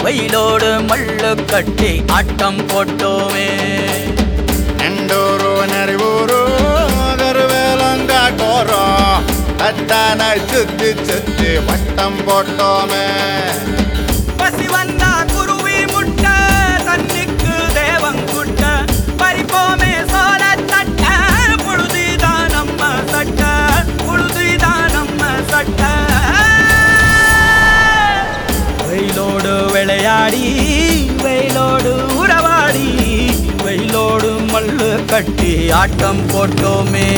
வெயிலோடு மல்லு கட்டி ஆட்டம் போட்டோமே நெண்டூரு நரிவூரு கருவேலங்காட்டோரோ தட்டானாய் சுத்தி சுத்தி வட்டம் போட்டோமே பசி வந்தா குருவி முட்ட தண்ணிக்கு தேவங்குட்ட பறிப்போமே சோழ தட்ட புழுதிதான் நம்ம சட்ட புழுதிதான் நம்ம சட்ட வெயிலோடு விளையாடி வெயிலோடு உறவாடி வெயிலோடு மல்லு கட்டி ஆட்டம் போட்டோமே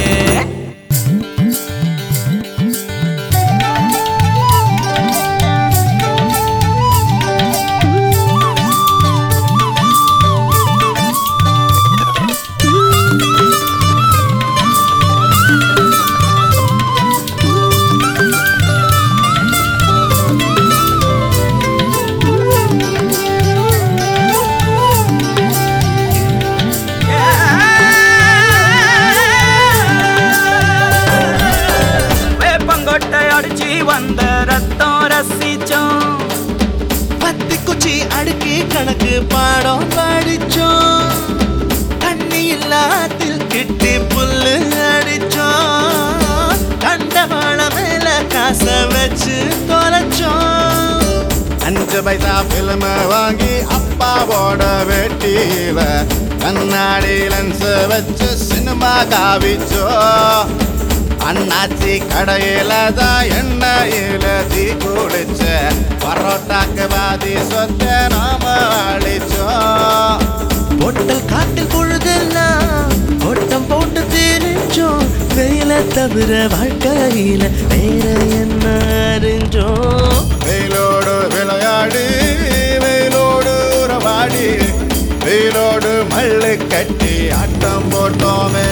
வேப்பங்கொட்டை அடிச்சு வந்த ரத்தம் ரசிச்சோம் பத்தி குச்சி அடுக்கி கணக்கு பாடம் படிச்சோம் தண்ணி இல்லாத்தில் கிட்டி புல்லு அடிச்சோம் கண்டவாள மேல காச வச்சு தொலைச்சோம் அஞ்சு பைசா பிலிம வாங்கி அப்பாவோட வேட்டியில கண்ணாடி லென்ஸ் வச்சு சினிமா காவிச்சோ அண்ணாச்சி கடையில தான் எண்ணெயில தீ குளிச்ச பரோட்டாக்கு பாதி சொத்த நாம அழிச்சோம் பொட்டல் காட்டில் பொழுதெல்லாம் ஓட்டம் போட்டு தெரிஞ்சோம் வெயில தவிர வாழ்க்கையில வேற என்ன அறிஞ்சோம் வெயிலோடு விளையாடி வெயிலோடு உறவாடி வெயிலோடு மல்லு கட்டி ஆட்டம் போட்டோமே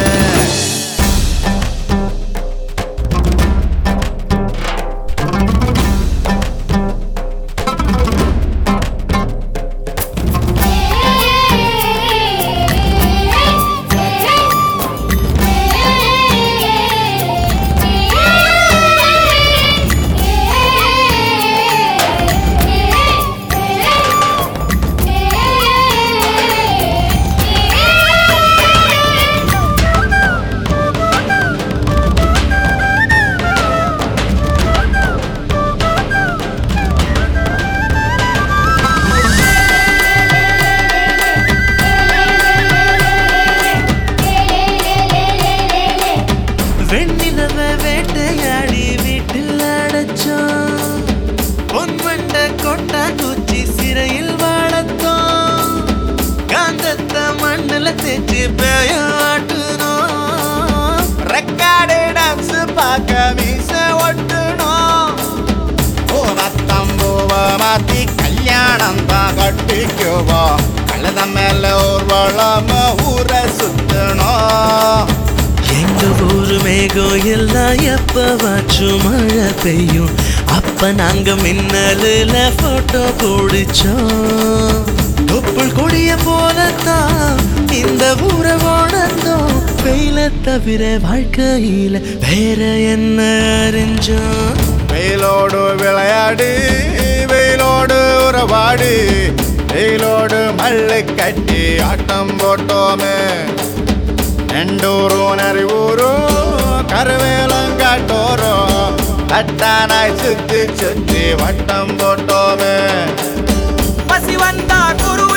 வெண்ணிலவ வேட்டையாடி வீட்டில் அடைச்சோம் பொன்வண்ட கொட்டா குச்சி சிறையில் வாழத்தோம் காந்தத்த மண்ணுல தேச்சு பேயாட்டுனோம் ரெக்கார்டு டான்ஸ் பார்க்க மீச ஒட்டணும் ஓ ரத்தம்பூவ மாத்தி கல்யாணம் தான் கட்டிக்குவோம் கழுத மேல ஊர்வலம் ஊரை சுத்தணும் எங்க ஊரு மேகம் எல்லாம் எப்பவாச்சும் மழை பெய்யும் அப்ப நாங்க மின்னலுல போட்டோ பிடிச்சோம் தொப்புள் கொடிய போலத்தான் இந்த ஊரை வாழ்ந்தோம் வெயில தவிர வாழ்க்கையில வேற என்ன அறிஞ்சோம் வெயிலோடு விளையாடி வெயிலோடு உறவாடி வெயிலோடு மல்லு கட்டி ஆட்டம் போட்டோமே நெண்டூரு நரிவூரு கருவேலங்காட்டோரோ தட்டானாய் சுத்தி சுத்தி வட்டம் போட்டோமே பசி வந்தா குருவி